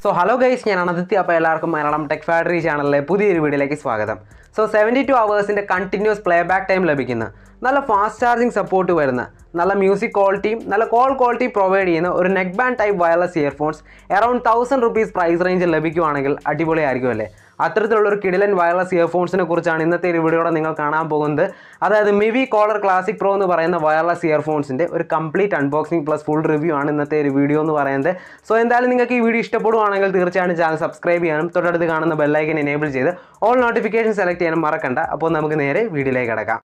so hello guys ഞാൻ അനദിത്യ അപ്പോൾ എല്ലാവർക്കും മലയാളം ടെക് ഫാക്ടറി ചാനലിലെ പുതിയൊരു വീഡിയോയിലേക്ക് സ്വാഗതം സോ സെവൻറ്റി ടു അവേഴ്സിൻ്റെ കണ്ടിന്യൂസ് പ്ലേ ബാക്ക് ടൈം ലഭിക്കുന്ന നല്ല ഫാസ്റ്റ് ചാർജിങ് സപ്പോർട്ട് വരുന്ന നല്ല മ്യൂസിക് ക്വാളിറ്റിയും നല്ല കോൾ ക്വാളിറ്റി പ്രൊവൈഡ് ചെയ്യുന്ന ഒരു neck band type wireless earphones around thousand rupees price റേഞ്ചിൽ ലഭിക്കുവാണെങ്കിൽ അടിപൊളിയായിരിക്കും അല്ലേ അത്തരത്തിലുള്ള ഒരു കിടിലൻ വയർലെസ് ഇയർഫോൺസിനെ കുറിച്ചാണ് ഇന്നത്തെ ഒരു വീഡിയോടെ നിങ്ങൾ കാണാൻ പോകുന്നത് അതായത് മിവി കോളർ ക്ലാസിക് പ്രോ എന്ന് പറയുന്ന വയർലെസ് ഇയർഫോൺസിൻ്റെ ഒരു complete unboxing plus full review ആണ് ഇന്നത്തെ ഒരു വീഡിയോ എന്ന് പറയുന്നത് സോ എന്തായാലും നിങ്ങൾക്ക് ഈ വീഡിയോ ഇഷ്ടപ്പെടുവാണെങ്കിൽ തീർച്ചയായും ചാനൽ സബ്സ്ക്രൈബ് ചെയ്യാനും തൊട്ടടുത്ത് കാണുന്ന ബെല്ലൈക്കൻ എനേബിൾ ചെയ്ത് ഓൾ നോട്ടിഫിക്കേഷൻ സെലക്ട് ചെയ്യാനും മറക്കണ്ട അപ്പോൾ നമുക്ക് നേരെ വീഡിയോയിലേക്ക് കിടക്കാം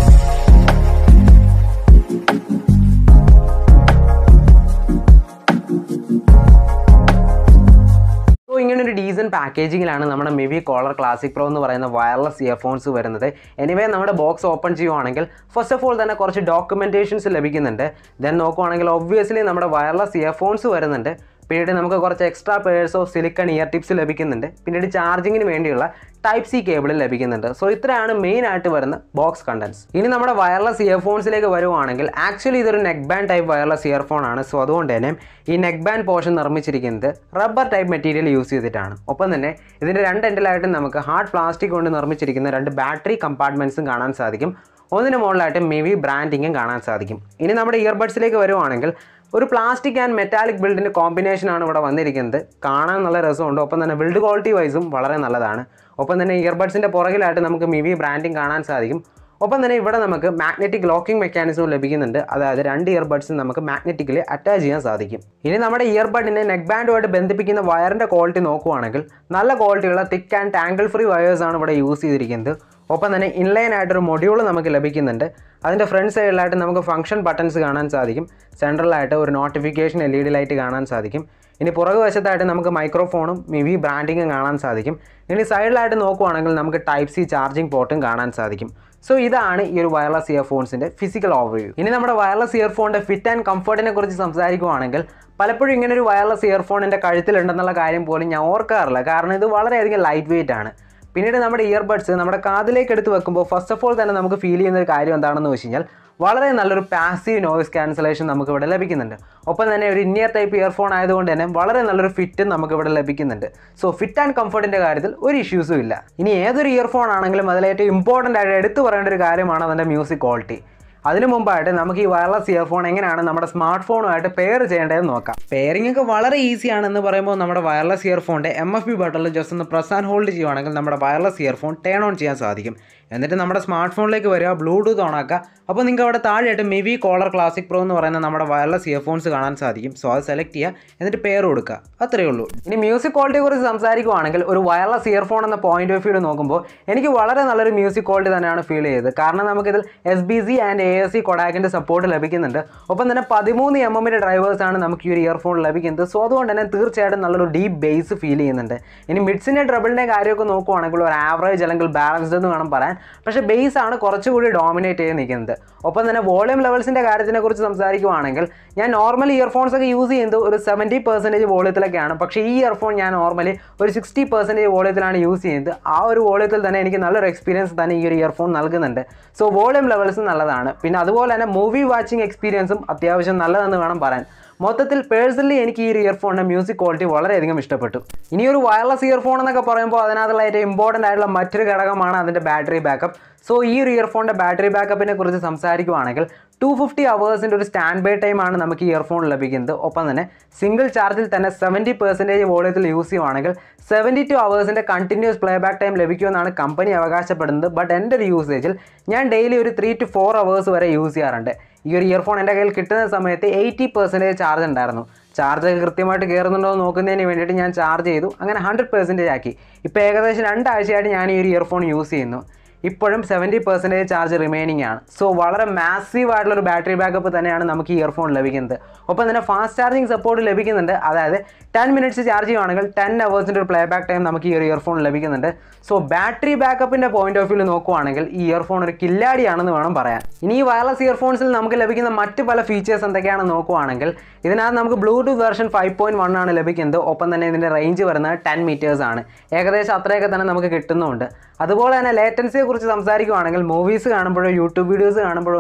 സോ ഇങ്ങനെ ഒരു ഡീസൻറ്റ് പാക്കേജിങ്ങിലാണ് നമ്മുടെ മെവി കോളർ ക്ലാസിക് പ്രോ എന്ന് പറയുന്ന വയർലെസ് ഇയർഫോൺസ് വരുന്നത് എനിവേ നമ്മുടെ ബോക്സ് ഓപ്പൺ ചെയ്യുവാണെങ്കിൽ ഫസ്റ്റ് ഓഫ് ഓൾ തന്നെ കുറച്ച് ഡോക്യുമെൻറ്റേഷൻസ് ലഭിക്കുന്നുണ്ട് ദെൻ നോക്കുവാണെങ്കിൽ ഒബ്വിയസ്ലി നമ്മുടെ വയർലെസ് ഇയർഫോൺസ് വരുന്നുണ്ട് പിന്നീട് നമുക്ക് കുറച്ച് extra pairs of silicone ear tips ലഭിക്കുന്നുണ്ട് പിന്നീട് ചാർജിങ്ങിന് വേണ്ടിയുള്ള ടൈപ്പ് സി കേബിൾ ലഭിക്കുന്നുണ്ട് സോ ഇത്രയാണ് മെയിൻ ആയിട്ട് വരുന്ന ബോക്സ് കണ്ടൻസ് ഇനി നമ്മുടെ വയർലെസ് ഇയർഫോൺസിലേക്ക് വരുവാണെങ്കിൽ ആക്ച്വലി ഇതൊരു neck band type wireless earphone ആണ് സോ അതുകൊണ്ട് തന്നെ ഈ നെക്ക് ബാൻഡ് പോർഷൻ നിർമ്മിച്ചിരിക്കുന്നത് റബ്ബർ ടൈപ്പ് മെറ്റീരിയൽ യൂസ് ചെയ്തിട്ടാണ് ഒപ്പം തന്നെ ഇതിൻ്റെ രണ്ട് എൻഡിലായിട്ട് നമുക്ക് ഹാർഡ് പ്ലാസ്റ്റിക് കൊണ്ട് നിർമ്മിച്ചിരിക്കുന്ന രണ്ട് ബാറ്ററി കമ്പാർട്ട്മെൻറ്റ്സും കാണാൻ സാധിക്കും ഒന്നിന് മുകളിലായിട്ട് മെവി ബ്രാൻഡിങ്ങും കാണാൻ സാധിക്കും ഇനി നമ്മുടെ ഇയർബഡ്സിലേക്ക് വരുവാണെങ്കിൽ ഒരു പ്ലാസ്റ്റിക് ആൻഡ് മെറ്റാലിക് ബിൽഡിൻ്റെ കോമ്പിനേഷനാണ് ഇവിടെ വന്നിരിക്കുന്നത് കാണാൻ നല്ല രസമുണ്ട് ഒപ്പം തന്നെ ബിൽഡ് ക്വാളിറ്റി വൈസും വളരെ നല്ലതാണ് ഒപ്പം തന്നെ ഇയർബഡ്സിൻ്റെ പുറകിലായിട്ട് നമുക്ക് മിവി ബ്രാൻഡിങ് കാണാൻ സാധിക്കും ഒപ്പം തന്നെ ഇവിടെ നമുക്ക് മാഗ്നറ്റിക് ലോക്കിംഗ് മെക്കാനിസവും ലഭിക്കുന്നുണ്ട് അതായത് രണ്ട് ഇയർബഡ്സും നമുക്ക് മാഗ്നറ്റിക്കലി അറ്റാച്ച് ചെയ്യാൻ സാധിക്കും ഇനി നമ്മുടെ ഇയർബഡിനെ നെക്ക് ബാൻഡുമായിട്ട് ബന്ധിപ്പിക്കുന്ന വയറിൻ്റെ ക്വാളിറ്റി നോക്കുവാണെങ്കിൽ നല്ല ക്വാളിറ്റിയുള്ള തിക്ക് ആൻഡ് ടാങ്കിൾ ഫ്രീ വയേഴ്സാണ് ഇവിടെ യൂസ് ചെയ്തിരിക്കുന്നത് ഒപ്പം തന്നെ ഇൻലൈൻ ആയിട്ടൊരു മൊഡ്യൂൾ നമുക്ക് ലഭിക്കുന്നുണ്ട് അതിൻ്റെ ഫ്രണ്ട് സൈഡിലായിട്ട് നമുക്ക് ഫംഗ്ഷൻ ബട്ടൺസ് കാണാൻ സാധിക്കും സെൻട്രലായിട്ട് ഒരു notification L E D light കാണാൻ സാധിക്കും ഇനി പുറകു വശത്തായിട്ട് നമുക്ക് മൈക്രോഫോണും മിവി ബ്രാൻഡിങ്ങും കാണാൻ സാധിക്കും ഇനി സൈഡിലായിട്ട് നോക്കുവാണെങ്കിൽ നമുക്ക് ടൈപ്പ് സി ചാർജിങ് പോർട്ടും കാണാൻ സാധിക്കും സോ ഇതാണ് ഈ ഒരു വയർലെസ് ഇയർഫോൺസിൻ്റെ ഫിസിക്കൽ ഓവർവ്യൂ ഇനി നമ്മുടെ വയർലെസ് ഇയർഫോണിൻ്റെ ഫിറ്റ് ആൻഡ് കംഫർട്ടിനെ കുറിച്ച് സംസാരിക്കുവാണെങ്കിൽ പലപ്പോഴും ഇങ്ങനെ ഒരു വയർലെസ് ഇയർഫോൺ എൻ്റെ കഴുത്തിലുണ്ടെന്നുള്ള കാര്യം പോലും ഞാൻ ഓർക്കാറില്ല കാരണം ഇത് വളരെയധികം ലൈറ്റ് വെയിറ്റ് ആണ് പിന്നീട് നമ്മുടെ ഇയർബഡ്സ് നമ്മുടെ കാതിലേക്ക് എടുത്ത് വെക്കുമ്പോൾ ഫസ്റ്റ് ഓഫ് ഓൾ തന്നെ നമുക്ക് ഫീൽ ചെയ്യുന്ന ഒരു കാര്യം എന്താണെന്ന് വെച്ച് കഴിഞ്ഞാൽ വളരെ നല്ലൊരു പാസീവ് നോയിസ് ക്യാൻസലേഷൻ നമുക്ക് ഇവിടെ ലഭിക്കുന്നുണ്ട് ഒപ്പം തന്നെ ഒരു ഇന്നിയർ ടൈപ്പ് ഇയർഫോൺ ആയതുകൊണ്ട് തന്നെ വളരെ നല്ലൊരു ഫിറ്റും നമുക്ക് ഇവിടെ ലഭിക്കുന്നുണ്ട് സോ ഫിറ്റ് ആൻഡ് കംഫർട്ടിൻ്റെ കാര്യത്തിൽ ഒരു ഇഷ്യൂസും ഇല്ല ഇനി ഏതൊരു ഇയർഫോൺ ആണെങ്കിലും അതിലേറ്റവും ഇമ്പോർട്ടൻ്റ് ആയിട്ട് എടുത്തു പറയേണ്ട ഒരു കാര്യമാണ് അതിൻ്റെ മ്യൂസിക് ക്വാളിറ്റി അതിനു മുമ്പായിട്ട് നമുക്ക് ഈ വയർലെസ് ഇയർഫോൺ എങ്ങനെയാണ് നമ്മുടെ സ്മാർട്ട് ഫോണുമായിട്ട് പെയർ ചെയ്യേണ്ടതെന്ന് നോക്കാം പെയറിംഗ് ഒക്കെ വളരെ ഈസി ആണെന്ന് പറയുമ്പോൾ നമ്മുടെ വയർലെസ് ഇയർഫോണിൻ്റെ എം എഫ് ബി ബട്ടണിൽ ജസ്റ്റ് ഒന്ന് പ്രസ് ആൻഡ് ഹോൾഡ് ചെയ്യുവാണെങ്കിൽ നമ്മുടെ വയർലെസ് ഇയർഫോൺ ടേൺ ഓൺ ചെയ്യാൻ സാധിക്കും എന്നിട്ട് നമ്മുടെ സ്മാർട്ട് ഫോണിലേക്ക് വരിക ബ്ലൂടൂത്ത് ഓൺ ആക്കുക അപ്പോൾ നിങ്ങൾക്ക് അവിടെ താഴെയായിട്ട് മിവി കോളർ ക്ലാസിക് പ്രോ എന്ന് പറയുന്ന നമ്മുടെ വയർലെസ് ഇയർഫോൺസ് കാണാൻ സാധിക്കും സോ അത് സെലക്ട് ചെയ്യുക എന്നിട്ട് പെയർ കൊടുക്കുക അത്രയേ ഉള്ളൂ ഇനി മ്യൂസിക് ക്വാളിറ്റിയെ കുറിച്ച് സംസാരിക്കുവാണെങ്കിൽ ഒരു വയർലെസ് ഇയർഫോൺ എന്ന പോയിന്റ് ഓഫ് വ്യൂ നോക്കുമ്പോൾ എനിക്ക് വളരെ നല്ലൊരു മ്യൂസിക് ക്വാളിറ്റി തന്നെയാണ് ഫീൽ ചെയ്തത് കാരണം നമുക്കിതിൽ S B C and A S C കൊഡാക്കിൻ്റെ സപ്പോർട്ട് ലഭിക്കുന്നുണ്ട് ഒപ്പം തന്നെ പതിമൂന്ന് എം എമ്മിൻ്റെ ഡ്രൈവേഴ്സാണ് നമുക്ക് ഈ ഒരു ഇയർഫോൺ ലഭിക്കുന്നത് സോ അതുകൊണ്ട് തന്നെ തീർച്ചയായിട്ടും നല്ലൊരു ഡീപ്പ് ബേസ് ഫീൽ ചെയ്യുന്നുണ്ട് ഇനി മിഡ്സിൻ്റെ ട്രബിളിൻ്റെ കാര്യമൊക്കെ നോക്കുവാണെങ്കിൽ ഒരു ആവറേജ് അല്ലെങ്കിൽ ബാലൻസ്ഡ് എന്ന് വേണം പറയാൻ പക്ഷേ ബേസ് ആണ് കുറച്ചുകൂടി ഡോമിനേറ്റ് ചെയ്ത് നിൽക്കുന്നത് ഒപ്പം തന്നെ വോളിയം ലെവൽസിൻ്റെ കാര്യത്തിനെ കുറിച്ച് സംസാരിക്കുവാണെങ്കിൽ ഞാൻ നോർമൽ ഇയർഫോൺസ് ഒക്കെ യൂസ് ചെയ്യുന്നത് ഒരു സെവൻറ്റി പെർസെൻറ്റേജ് വോളിയത്തിലൊക്കെയാണ് പക്ഷേ ഈ ഇയർഫോൺ ഞാൻ നോർമലി ഒരു സിക്സ്റ്റി പെർസെൻറ്റേജ് വോളിയത്തിലാണ് യൂസ് ചെയ്യുന്നത് ആ ഒരു വോളിയത്തിൽ തന്നെ എനിക്ക് നല്ലൊരു എക്സ്പീരിയൻസ് തന്നെ ഈ ഒരു ഇയർഫോൺ നൽകുന്നുണ്ട് സോ വോളിയം ലെവൽസ് നല്ലതാണ് പിന്നെ അതുപോലെ തന്നെ മൂവി വാച്ചിങ് എക്സ്പീരിയൻസും അത്യാവശ്യം നല്ലതെന്ന് വേണം പറയാൻ മൊത്തത്തിൽ പേഴ്സണലി എനിക്ക് ഈ ഒരു ഇയർഫോണിൻ്റെ മ്യൂസിക് ക്വാളിറ്റി വളരെയധികം ഇഷ്ടപ്പെട്ടു ഇനി ഒരു വയർലെസ് ഇയർഫോൺ എന്നൊക്കെ പറയുമ്പോൾ അതിനകത്തുള്ള ഏറ്റവും ഇമ്പോർട്ടൻ്റ് ആയിട്ടുള്ള മറ്റൊരു ഘടകമാണ് അതിൻ്റെ ബാറ്ററി ബാക്കപ്പ് സോ ഈ ഒരു ഇയർഫോണിൻ്റെ ബാറ്ററി ബാക്കപ്പിനെ കുറിച്ച് സംസാരിക്കുവാണെങ്കിൽ ടു ഫിഫ്റ്റി അവേഴ്സിൻ്റെ ഒരു സ്റ്റാൻഡ് ബൈ ടൈമാണ് നമുക്ക് ഈ ഇയർഫോൺ ലഭിക്കുന്നത് ഒപ്പം തന്നെ സിംഗിൾ ചാർജിൽ തന്നെ സെവൻറ്റി പെർസെൻറ്റേജ് വോളിയത്തിൽ യൂസ് ചെയ്യുവാണെങ്കിൽ സെവൻറ്റി ടു അവേഴ്സിൻ്റെ കണ്ടിന്യൂസ് പ്ലേ ബാക്ക് ടൈം ലഭിക്കുമെന്നാണ് കമ്പനി അവകാശപ്പെടുന്നത് ബട്ട് എൻ്റെ ഒരു യൂസേജിൽ ഞാൻ ഡെയിലി ഒരു ത്രീ ടു ഫോർ അവേഴ്സ് വരെ യൂസ് ചെയ്യാറുണ്ട് ഈ ഒരു ഇയർഫോൺ എൻ്റെ കയ്യിൽ കിട്ടുന്ന സമയത്ത് എയ്റ്റി പെർസെൻറ്റേജ് ചാർജ് ഉണ്ടായിരുന്നു ചാർജ് കൃത്യമായിട്ട് കയറുന്നുണ്ടോ എന്ന് നോക്കുന്നതിന് വേണ്ടിയിട്ട് ഞാൻ ചാർജ് ചെയ്തു അങ്ങനെ ഹൺഡ്രഡ് പെർസെൻറ്റേജ് ആക്കി ഇപ്പോൾ ഏകദേശം രണ്ടാഴ്ചയായിട്ട് ഞാൻ ഈ ഒരു ഇയർഫോൺ യൂസ് ചെയ്യുന്നു ഇപ്പോഴും സെവൻറ്റി പെർസെൻറ്റേജ് ചാർജ് റിമൈനിങ് ആണ് സോ വളരെ മാസീവ് ആയിട്ടുള്ള ഒരു ബാറ്ററി ബാക്കപ്പ് തന്നെയാണ് നമുക്ക് ഈ ഇയർഫോൺ ലഭിക്കുന്നത് ഒപ്പം തന്നെ ഫാസ്റ്റ് ചാർജിങ് സപ്പോർട്ട് ലഭിക്കുന്നുണ്ട് അതായത് ടെൻ മിനിറ്റ്സ് ചാർജ് ചെയ്യുവാണെങ്കിൽ ടെൻ അവേഴ്സിൻ്റെ ഒരു പ്ലേ ബാക്ക് ടൈം നമുക്ക് ഈ ഒരു ഇയർഫോൺ ലഭിക്കുന്നുണ്ട് സോ ബാറ്ററി ബാക്കപ്പിൻ്റെ പോയിന്റ് ഓഫ് വ്യൂ നോക്കുവാണെങ്കിൽ ഈ ഇയർഫോൺ ഒരു കില്ലാടിയാണെന്ന് വേണം പറയാൻ ഇനി ഈ വയർലെസ് ഇയർഫോൺസിൽ നമുക്ക് ലഭിക്കുന്ന മറ്റ് പല ഫീച്ചേഴ്സ് എന്തൊക്കെയാണെന്ന് നോക്കുവാണെങ്കിൽ ഇതിനകത്ത് നമുക്ക് Bluetooth version five point one ആണ് ലഭിക്കുന്നത് ഒപ്പം തന്നെ ഇതിൻ്റെ റേഞ്ച് വരുന്നത് ടെൻ മീറ്റേഴ്സ് ആണ് ഏകദേശം അത്രയൊക്കെ തന്നെ നമുക്ക് കിട്ടുന്നുമുണ്ട് അതുപോലെ തന്നെ ലേറ്റൻസിയെ കുറിച്ച് സംസാരിക്കുവാണെങ്കിൽ മൂവീസ് കാണുമ്പോഴോ യൂട്യൂബ് വീഡിയോസ് കാണുമ്പോഴോ ഒന്നും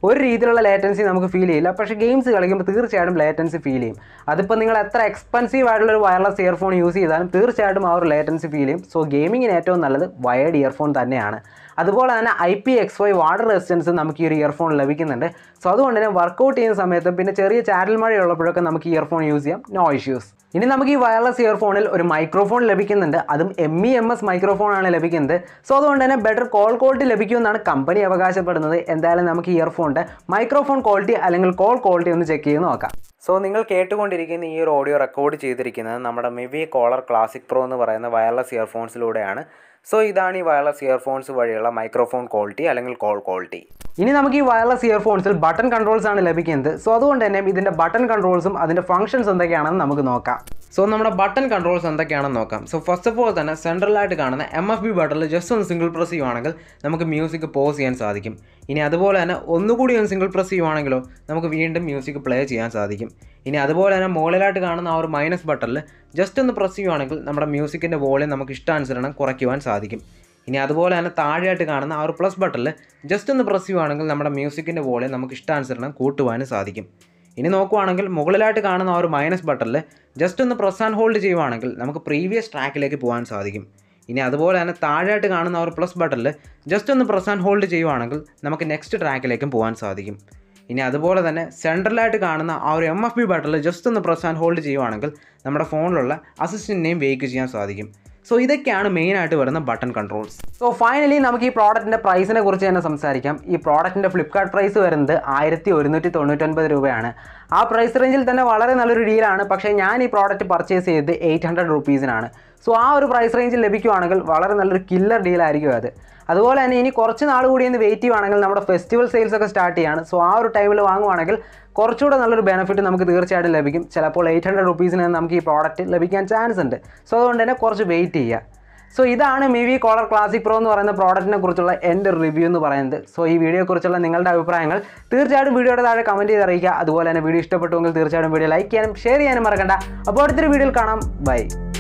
ഒരു രീതിയിലുള്ള ലേറ്റൻസി നമുക്ക് ഫീൽ ചെയ്യില്ല പക്ഷേ ഗെയിംസ് കളിക്കുമ്പോൾ തീർച്ചയായിട്ടും ലേറ്റൻസി ഫീൽ ചെയ്യും അതിപ്പോൾ നിങ്ങൾ എത്ര എക്സ്പെൻസീവ് ആയിട്ടുള്ള ഒരു വയർലെസ് ഇയർഫോൺ യൂസ് ചെയ്താലും തീർച്ചയായിട്ടും ആ ഒരു ലേറ്റൻസി ഫീൽ ചെയ്യും സോ ഗെയിമിങ്ങിന് ഏറ്റവും നല്ലത് വയേർഡ് ഇയർഫോൺ തന്നെയാണ് അതുപോലെ തന്നെ I P X Y water resistance നമുക്ക് ഈ ഒരു ഇയർഫോൺ ലഭിക്കുന്നുണ്ട് സോ അതുകൊണ്ട് തന്നെ വർക്കൗട്ട് ചെയ്യുന്ന സമയത്തും പിന്നെ ചെറിയ ചാരൽ മഴയുള്ളപ്പോഴൊക്കെ നമുക്ക് ഇയർഫോൺ യൂസ് ചെയ്യാം നോ ഇഷ്യൂസ് ഇനി നമുക്ക് ഈ വയർലെസ് ഇയർഫോണിൽ ഒരു മൈക്രോഫോൺ ലഭിക്കുന്നുണ്ട് അതും M E M S microphone ആണ് ലഭിക്കുന്നത് സോ അതുകൊണ്ട് തന്നെ ബെറ്റർ കോൾ ക്വാളിറ്റി ലഭിക്കുമെന്നാണ് കമ്പനി അവകാശപ്പെടുന്നത് എന്തായാലും നമുക്ക് ഈ ഇയർഫോണിൻ്റെ മൈക്രോഫോൺ ക്വാളിറ്റി അല്ലെങ്കിൽ കോൾ ക്വാളിറ്റി ഒന്ന് ചെക്ക് ചെയ്ത് നോക്കാം സോ നിങ്ങൾ കേട്ടുകൊണ്ടിരിക്കുന്ന ഈ ഒരു ഓഡിയോ റെക്കോർഡ് ചെയ്തിരിക്കുന്നത് നമ്മുടെ മെവി കോളർ ക്ലാസിക് പ്രോ എന്ന് പറയുന്ന വയർലെസ് ഇയർഫോൺസിലൂടെയാണ് സോ ഇതാണ് ഈ വയർലെസ് ഇയർഫോൺസ് വഴിയുള്ള മൈക്രോഫോൺ ക്വാളിറ്റി അല്ലെങ്കിൽ കോൾ ക്വാളിറ്റി ഇനി നമുക്ക് ഈ വയർലെസ് ഇയർഫോൺസിൽ ബട്ടൺ കൺട്രോൾസ് ആണ് ലഭിക്കുന്നത് സോ അതുകൊണ്ട് തന്നെ ഇതിൻ്റെ ബട്ടൺ കൺട്രോൾസും അതിൻ്റെ ഫംഗ്ഷൻസ് എന്തൊക്കെയാണെന്ന് നമുക്ക് നോക്കാം സോ നമ്മുടെ ബട്ടൺ കൺട്രോൾസ് എന്തൊക്കെയാണെന്ന് നോക്കാം സോ ഫസ്റ്റ് ഓഫ് ഓൾ തന്നെ സെൻട്രലായിട്ട് കാണുന്ന എം എഫ് ബി ബട്ടണിൽ ജസ്റ്റ് ഒന്ന് സിംഗിൾ പ്രസ് ചെയ്യുവാണെങ്കിൽ നമുക്ക് മ്യൂസിക് പോസ് ചെയ്യാൻ സാധിക്കും ഇനി അതുപോലെ തന്നെ ഒന്നുകൂടി ഒന്ന് സിംഗിൾ പ്രസ് ചെയ്യുവാണെങ്കിലോ നമുക്ക് വീണ്ടും മ്യൂസിക് പ്ലേ ചെയ്യാൻ സാധിക്കും ഇനി അതുപോലെ തന്നെ മുകളിലായിട്ട് കാണുന്ന ആ ഒരു മൈനസ് ബട്ടണിൽ ജസ്റ്റ് ഒന്ന് പ്രസ് ചെയ്യുവാണെങ്കിൽ നമ്മുടെ മ്യൂസിക്കിൻ്റെ വോളിയം നമുക്ക് ഇഷ്ടാനുസരണം കുറയ്ക്കുവാൻ സാധിക്കും ഇനി അതുപോലെ തന്നെ താഴെയായിട്ട് കാണുന്ന ആ ഒരു പ്ലസ് ബട്ടണിൽ ജസ്റ്റ് ഒന്ന് പ്രസ് ചെയ്യുവാണെങ്കിൽ നമ്മുടെ മ്യൂസിക്കിൻ്റെ വോളിയം നമുക്ക് ഇഷ്ടാനുസരണം കൂട്ടുവാനും സാധിക്കും ഇനി നോക്കുവാണെങ്കിൽ മുകളിലായിട്ട് കാണുന്ന ആ ഒരു മൈനസ് ബട്ടണിൽ ജസ്റ്റ് ഒന്ന് പ്രസ് ആൻഡ് ഹോൾഡ് ചെയ്യുവാണെങ്കിൽ നമുക്ക് പ്രീവിയസ് ട്രാക്കിലേക്ക് പോകാൻ സാധിക്കും ഇനി അതുപോലെ തന്നെ താഴെയായിട്ട് കാണുന്ന ആ ഒരു പ്ലസ് ബട്ടണിൽ ജസ്റ്റ് ഒന്ന് പ്രസ് ആൻഡ് ഹോൾഡ് ചെയ്യുവാണെങ്കിൽ നമുക്ക് നെക്സ്റ്റ് ട്രാക്കിലേക്കും പോകാൻ സാധിക്കും ഇനി അതുപോലെ തന്നെ സെൻട്രലായിട്ട് കാണുന്ന ആ ഒരു എം എഫ് ബി ബട്ടണിൽ ജസ്റ്റ് ഒന്ന് പ്രസ് ആൻഡ് ഹോൾഡ് ചെയ്യുവാണെങ്കിൽ നമ്മുടെ ഫോണിലുള്ള അസിസ്റ്റൻറ്റിനെയും വെയ്ക്ക് ചെയ്യാൻ സാധിക്കും സോ ഇതൊക്കെയാണ് മെയിനായിട്ട് വരുന്ന ബട്ടൺ കൺട്രോൾസ് സോ ഫൈനലി നമുക്ക് ഈ പ്രോഡക്റ്റിൻ്റെ പ്രൈസിനെ കുറിച്ച് തന്നെ സംസാരിക്കാം ഈ പ്രോഡക്റ്റിൻ്റെ ഫ്ലിപ്കാർട്ട് പ്രൈസ് വരുന്നത് ആയിരത്തി ഒരുന്നൂറ്റി തൊണ്ണൂറ്റൊൻപത് രൂപയാണ് ആ പ്രൈസ് റേഞ്ചിൽ തന്നെ വളരെ നല്ലൊരു ഡീലാണ് പക്ഷേ ഞാൻ ഈ പ്രോഡക്റ്റ് പർച്ചേസ് ചെയ്തത് എയ്റ്റ് ഹൺഡ്രഡ് റുപ്പീസിനാണ് സോ ആ ഒരു പ്രൈസ് റേഞ്ചിൽ ലഭിക്കുവാണെങ്കിൽ വളരെ നല്ലൊരു കില്ലർ ഡീലായിരിക്കും അത് അതുപോലെ തന്നെ ഇനി കുറച്ച് നാൾ കൂടി ഒന്ന് വെയിറ്റ് ചെയ്യുവാണെങ്കിൽ നമ്മുടെ ഫെസ്റ്റിവൽ സെയിൽസ് ഒക്കെ സ്റ്റാർട്ട് ചെയ്യാണ് സോ ആ ഒരു ടൈമിൽ വാങ്ങുവാണെങ്കിൽ കുറച്ചുകൂടെ നല്ലൊരു ബെനിഫിറ്റ് നമുക്ക് തീർച്ചയായിട്ടും ലഭിക്കും ചിലപ്പോൾ എയ്റ്റ് ഹൺഡ്രഡ് റുപ്പീസിന് നമുക്ക് ഈ പ്രോഡക്റ്റ് ലഭിക്കാൻ ചാൻസ് ഉണ്ട് സോ അതുകൊണ്ട് തന്നെ കുറച്ച് വെയിറ്റ് ചെയ്യുക സോ ഇതാണ് മിവി കോളർ ക്ലാസിക് പ്രോ എന്ന് പറയുന്ന പ്രോഡക്റ്റിനെ കുറിച്ചുള്ള എൻ്റെ റിവ്യൂ എന്ന് പറയുന്നത് സോ ഈ വീഡിയോയെക്കുറിച്ചുള്ള നിങ്ങളുടെ അഭിപ്രായങ്ങൾ തീർച്ചയായിട്ടും വീഡിയോയുടെ താഴെ കമൻറ്റ് ചെയ്ത് അറിയിക്കുക അതുപോലെ തന്നെ വീഡിയോ ഇഷ്ടപ്പെട്ടുവെങ്കിൽ തീർച്ചയായിട്ടും വീഡിയോ ലൈക്ക് ചെയ്യാനും ഷെയർ ചെയ്യാനും മറക്കണ്ട അപ്പോൾ അടുത്തൊരു വീഡിയോയിൽ കാണാം ബൈ